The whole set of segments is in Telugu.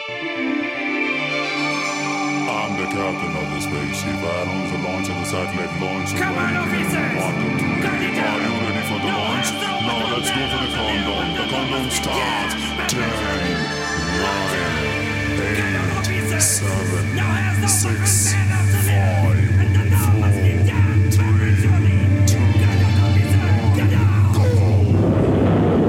I'm the captain of the spaceship. Add on the launch of the satellite launch. Come on, officers! One, two, three. Gun it down! Are you ready for the No launch? hands up! Now let's go for the countdown. The countdown starts. Ten, nine, eight, seven, six, five, four, three, two, go.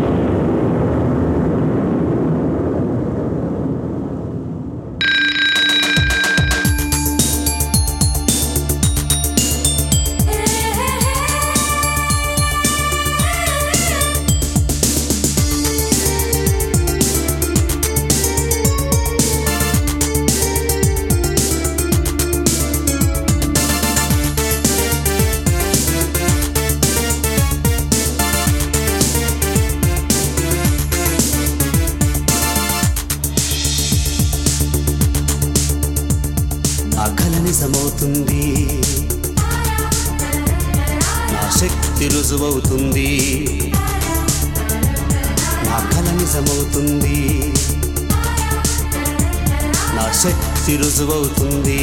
నా కల నిజమవుతుంది నా శక్తి రుజువవుతుంది నా కల నిజమవుతుంది నా శక్తి రుజువవుతుంది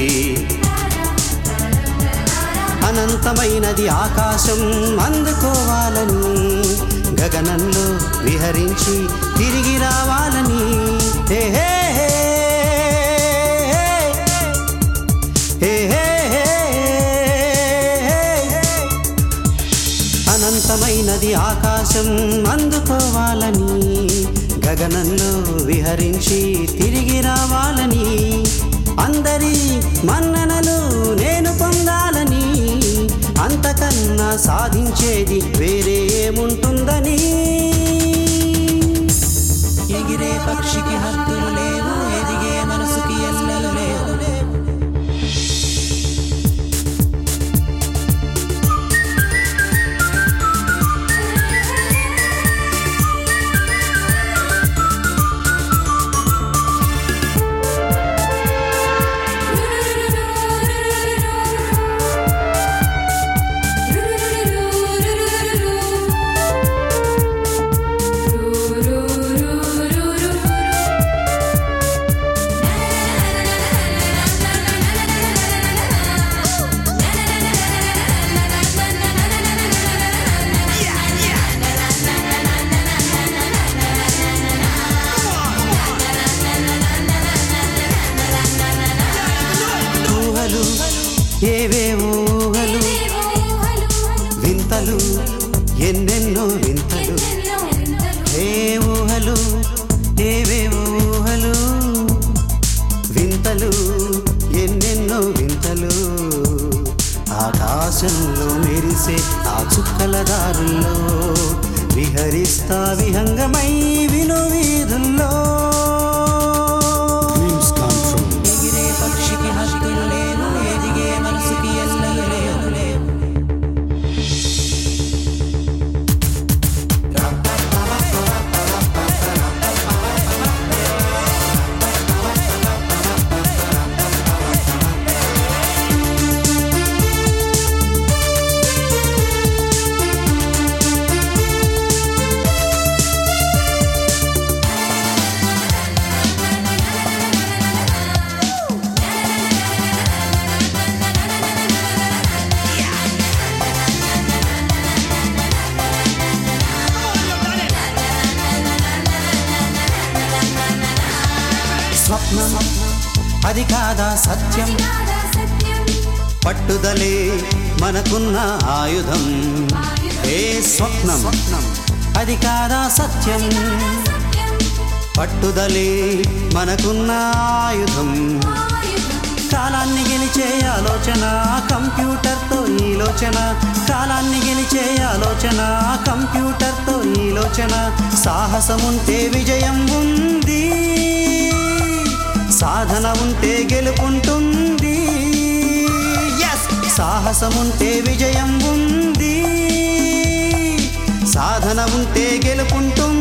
అనంతమైనది ఆకాశం అందుకోవాలని గగనంలో విహరించి తిరిగి రావాలని హే హే హే. హే హే హే. అనంతమైనది ఆకాశం అందుకోవాలని గగనంలో విహరించి తిరిగి రావాలని అందరి మన్ననలు నేను పొందాలని అంతకన్నా సాధించేది వేరే ఏముంటుందని ఎగిరే పక్షికి హద్దులు లేవు ఎదిగే మనసుకి ఎల్లలు లేవు ఊహలు ఏవేవో ఊహలు వింతలు ఎన్నెన్నో వింతలు ఏ ఊహలు ఏవేవో ఊహలు వింతలు ఎన్నెన్నో వింతలు ఆకాశంలో మెరిసే ఆ చుక్కల దారుల్లో విహరిస్తా విహంగమై విను వీధుల్లో ఎగిరే పక్షికి హద్దులు లేవు ఎదిగే మనసుకి ఎల్లలు లేవు లేవు స్వప్నం అది కాదా సత్యం పట్టుదలే మనకున్న ఆయుధం ఏ స్వప్నం అది కాదా సత్యం పట్టుదలే మనకున్న ఆయుధం కాలాన్ని గెలిచే ఆలోచన కంప్యూటర్తో ఈ లోచన కాలాన్ని గెలిచే ఆలోచన కంప్యూటర్తో ఈ లోచన సాహసముంటే విజయం ఉంది సాధన ఉంటే గెలుపుంటుంది Yes! సాహసముంటే విజయం ఉంది సాధన ఉంటే గెలుపుంటుంది